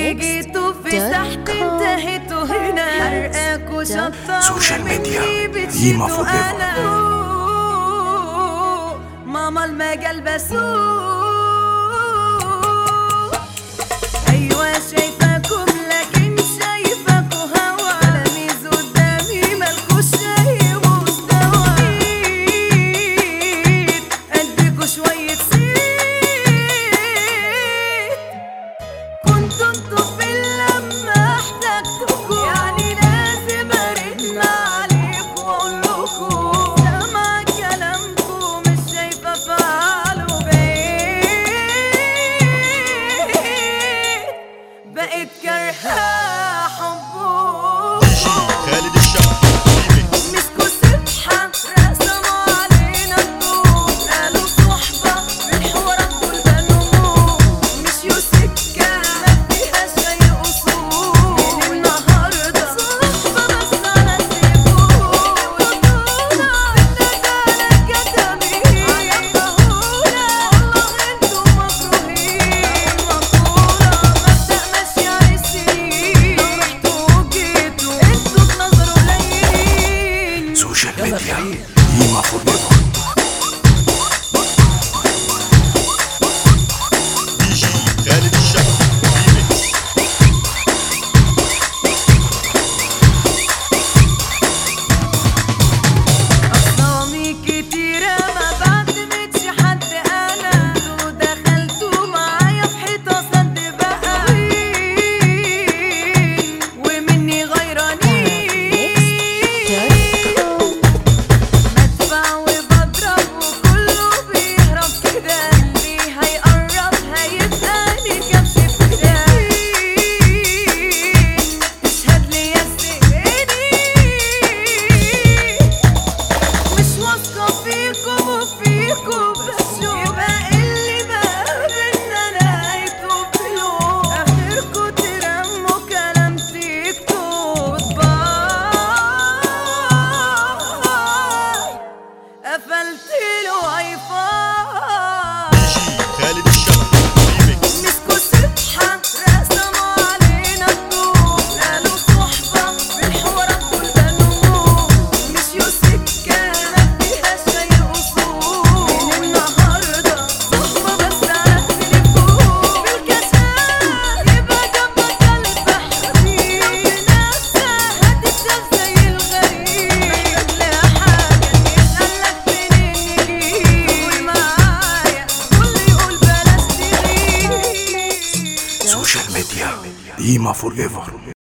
جيتوا في سحت انتهيتوا هنا حرقاك وشطة سوشيال ميديا. ومني ديما بتشيلوا forever. أنا. ماما المجال بسوق ايوه شايفاكم لكن شايفاكوا هوا على ميز قدامي مالكوش اي مستوى اديكوا شويه صيت كنتوا انتوا في اللمة احتجتكوا يعني لازم ارن عليكوا واقولكوا سامعة كلامكوا مش شايفة افعاله بقيت بقيت كارهة حبه خالد الشعب ريميكس مسكوا سبحة رسموا علينا الضوء قالوا صحبة بالحوارات دول بنوم مشيوا سكة ما فيهاش أي أصول من النهاردة صحبة بس على التليفون بطولة الرجالة كتمين على الطهولة والله انتوا مكروهين مقولة مبدأ ماشي على السنين لو رحتوا وجيتوا انتوا بنظروا قليلين سوشيال ميديا ديما فور ايفر دي جي خالد الشعب ريميكس أخصامي كتيرة ما بعتمدش حد أنا انتوا دخلتوا معايا في حيطة سد بقى ومني غيرانين بدفع وبضرب وكله بيهرب كده اللي هيقرب هيبقى لي كبش فدان تشهد لي يا مش واثقة فيكم وفيكم بس يبقى اللي بقابلنا نهايته بلوم آخركوا ترموا كلام تيك توك باي قفلت له واي فاي دي جي خالد الشعب ريميكس مسكوا سبحة رسموا علينا الضوء قالوا صحبة بالحوارات دول بنوم مشيوا سكة ما فيهاش أي أصول من النهاردة صحبة بس على التليفون بالكشاف يبقى جنبك قلب حبيب نفسها هتتشاف زي الغريب محتاج لحاجة يسألك منين نجيب قول معايا واللي يقول بلاش تغيب سوشيال ميديا ديما فور ايفر